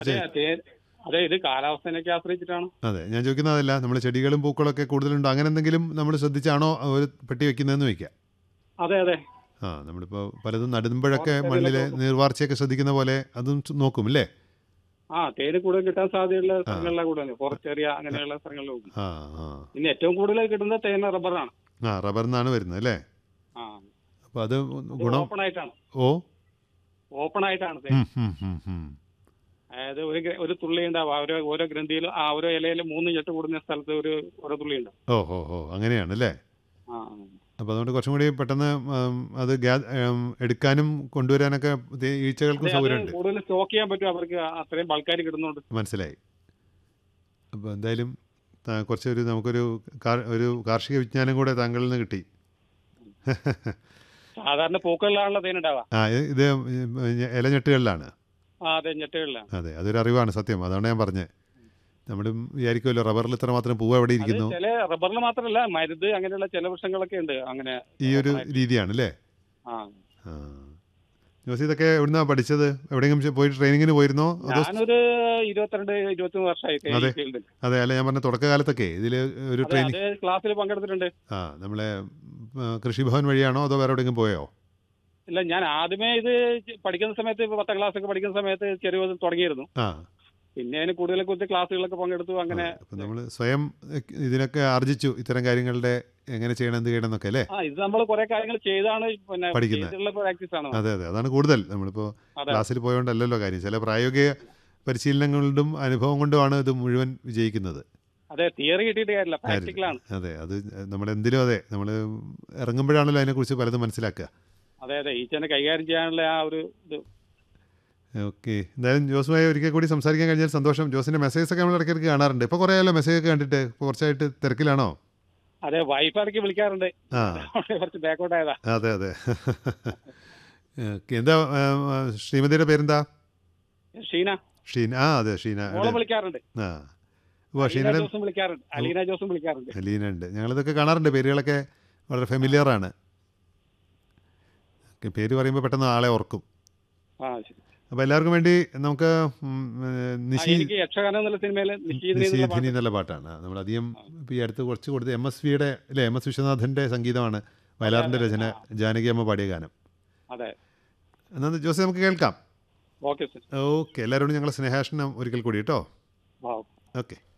അതെ തേ- അതെ ഇത് കാലാവസ്ഥേനൊക്കെ ആശ്രയിച്ചിട്ടാണ് അതെ ഞാൻ ചോദിക്കുന്നതല്ല നമ്മൾ ചെടികളും പൂക്കളൊക്കെ കൂടുതലുണ്ടോ അങ്ങനെ എന്തെങ്കിലും നമ്മൾ ശ്രദ്ധിച്ചാണോ ഒരു പെട്ടി വെക്കുന്നതെന്ന് വയ്ക്കാം അതെ അതെ ആ നമ്മളിപ്പോൾ പലതും നടുമ്പോഴൊക്കെ ഓർക്കിഡിലൊക്കെ മണ്ണിലെ നോക്കും. നീർവാർച്ചയൊക്കെ ശ്രദ്ധിക്കുന്ന പോലെ അതും ചു- നോക്കും അല്ലേ ആ തേന് കൂടുതൽ കിട്ടാൻ സാധ്യതയുള്ള സ്ഥലങ്ങളിലെ കൂടുതൽ ഫോറസ്റ്റ് ഏരിയ അങ്ങനെയുള്ള സ്ഥലങ്ങളിൽ പോകും ആ ആ പിന്നെ ഏറ്റവും കൂടുതൽ കിട്ടുന്നത് തേന് റബ്ബറാണ് ആ റബ്ബറിൽ നിന്നാണ് വരുന്നത് അല്ലേ ആ അപ്പോൾ അത് ഗുണം ഓപ്പൺ ആയിട്ടാണ് ഓ ഓപ്പൺ ആയിട്ടാണ് തേൻ ഉം, ഉം, ഉം, ഉം. അതായത് ഒരു ഗ്ര- ഒരു തുള്ളി ഉണ്ടാവും ഓരോ ഓരോ ഗ്രന്ഥിയിലും ആ ഓരോ ഇലയിൽ മൂന്ന് ഞെട്ട് കൂടുന്ന സ്ഥലത്ത് ഒരു ഓരോ തുള്ളി ഉണ്ടാവും ഓ ഓ ഓ അങ്ങനെയാണ് അല്ലേ ആ അപ്പോൾ അതുകൊണ്ട് കുറച്ചും കൂടി പെട്ടെന്ന് ഉം, അത് ഗ്യാ ഉം, എടുക്കാനും കൊണ്ടുവരാനൊക്കെ ദേ ഈച്ചകൾക്കും അതെ, അത് സൗകര്യമുണ്ട് കൂടുതൽ സ്റ്റോക്ക് ചെയ്യാൻ പറ്റും അവർക്ക് അത്രയും ബൾക്കാർ കിട്ടുന്നുണ്ട് മനസ്സിലായി അപ്പോൾ എന്തായാലും താ- കുറച്ചൊരു നമുക്കൊരു കാർ- ഒരു കാർഷിക വിജ്ഞാനം കൂടെ താങ്കളിൽ നിന്ന് കിട്ടി സാധാരണ പൂക്കളിലാണല്ലോ തേൻ ഉണ്ടാവുക ആ ഇത് ഇത് ഇലഞ്ഞെട്ടുകളിലാണ് ആ അതെ ഞെട്ടുകളിലാണ് അതെ അതൊരു അറിവാണ് സത്യം അതാണ് ഞാൻ പറഞ്ഞത് നമ്മളും വിചാരിക്കുമല്ലോ റബ്ബറിൽ ഇത്ര മാത്രം പൂവ് എവിടെ അത് ഇരിക്കുന്നു ചില റബ്ബറിൽ മാത്രമല്ല മരുത് അങ്ങനെയുള്ള ചില വൃക്ഷങ്ങളൊക്കെ ഉണ്ട് അങ്ങനെ ഈ ഒരു രീതിയാണ് അല്ലേ ആ ആ ജോസി ഇതൊക്കെ എവിടുന്നാ പഠിച്ചത് എവിടെയെങ്കിലും ചെ- പോയി ട്രെയിനിങ്ങിന് പോയിരുന്നോ അതോ ഞാനൊരു ഇരുപത്തിരണ്ട് ഇരുപത്തിമൂന്ന് വർഷമായി തേൻ അതെ. ഫീൽഡിൽ അതെ അല്ല ഞാൻ പറഞ്ഞ തുടക്കകാലത്തൊക്കെ ഇതിൽ ഒരു അതെ ട്രെയിനിങ് അത് ക്ലാസ്സിൽ പങ്കെടുത്തിട്ടുണ്ട് ആ നമ്മളെ ആ, കൃഷിഭവൻ വഴിയാണോ അതോ വേറെ എവിടെയെങ്കിലും പോയോ ഇല്ല ഞാൻ ആദ്യമേ ഇത് പഠിക്കുന്ന സമയത്ത് ഇപ്പൊ പത്താം ക്ലാസ് ഒക്കെ പഠിക്കുന്ന സമയത്ത് ചെറിയ തോതിൽ തുടങ്ങിയിരുന്നു ആ പിന്നെ അതിന് കൂടുതൽ കൂടുതൽ ക്ലാസ്സുകളൊക്കെ പങ്കെടുത്തു അങ്ങനെ അപ്പം നമ്മൾ സ്വയം എ- ഇതിനൊക്കെ ആർജിച്ചു ഇത്തരം കാര്യങ്ങളുടെ എങ്ങനെ ചെയ്യണം എന്ത് ചെയ്യണം എന്നൊക്കെ അല്ലേ ആ ഇത് നമ്മൾ കുറെ കാര്യങ്ങൾ ചെയ്താണ് പിന്നെ പഠിക്കുന്നത്. ചെയ്തിട്ടുള്ള പ്രാക്ടീസ് ആണ് അതെ അതെ അതാണ് കൂടുതൽ നമ്മളിപ്പോൾ അതെ ക്ലാസ്സിൽ പോയോണ്ടല്ലല്ലോ കാര്യം ചില പ്രായോഗിക പരിശീലനങ്ങളുണ്ടും അനുഭവം കൊണ്ടുമാണ് ഇത് മുഴുവൻ വിജയിക്കുന്നത് അതെ തിയറി കിട്ടിയിട്ട് കാര്യമില്ല പ്രാക്ടിക്കലാണ് അതെ അത് നമ്മൾ എന്തിനും അതെ നമ്മൾ ഇറങ്ങുമ്പോഴാണല്ലോ അതിനെക്കുറിച്ച് പലതും മനസ്സിലാക്കുക അതെ അതെ ഈച്ചനെ കൈകാര്യം ചെയ്യാനുള്ള ആ ഒരു ഇത് ഓക്കെ എന്തായാലും ജോസുമായി ഒരിക്കൽ കൂടി സംസാരിക്കാൻ കഴിഞ്ഞാൽ സന്തോഷം ജോസിൻ്റെ മെസ്സേജസ് ഒക്കെ നമ്മൾ ഇടയ്ക്കിടയ്ക്ക് കാണാറുണ്ട് ഇപ്പോൾ കുറേ ആയല്ലോ മെസ്സേജ് ഒക്കെ കണ്ടിട്ട് ഇപ്പോൾ കുറച്ചായിട്ട് തിരക്കിലാണോ അതെ വൈഫ് ഇടയ്ക്ക് വിളിക്കാറുണ്ട് ആ കുറച്ച് ബാക്കൗട്ട് ആയതാ അതെ അതെ ഓക്കെ എന്താ ആ, ആ, ശ്രീമതിയുടെ പേരെന്താ ഷീന ഷീന ആ അതെ ഷീന മോളെ അവിടെ- വിളിക്കാറുണ്ട് ആ ഓ അലീന ഷീനയുടെ ജോസും വിളിക്കാറുണ്ട് അലീന ജോസും വിളിക്കാറുണ്ട് ലീന ഉണ്ട് ഞങ്ങളിതൊക്കെ കാണാറുണ്ട് പേരുകളൊക്കെ വളരെ ഫെമിലിയറാണ് ഓക്കെ പേര് പറയുമ്പോൾ പെട്ടെന്ന് ആളെ ഓർക്കും ആ ശരി അപ്പോൾ എല്ലാവർക്കും വേണ്ടി നമുക്ക് ഉം, ഏ, ആ, നിശി എനിക്ക് യക്ഷഗാനം എന്നുള്ള സിനിമയില് നിശ്ചയിക്കുന്ന നിശീധിനി എന്നുള്ള പാട്ടാണ് നമ്മൾ അധികം ഇപ്പോൾ ഈ അടുത്ത് കുറച്ച് കൊടുത്ത് എം എസ് വിയുടെ അല്ലേ എം എസ് വിശ്വനാഥൻ്റെ സംഗീതമാണ് വയലാറിൻ്റെ രചന ജാനകി അമ്മ പാടിയ ഗാനം അതെ എന്നാൽ ജോസ് നമുക്ക് കേൾക്കാം ഓക്കെ സർ ഓക്കെ എല്ലാവരോടും ഞങ്ങൾ സ്നേഹാഷണം ഒരിക്കൽ കൂടി കേട്ടോ വാ ഓക്കെ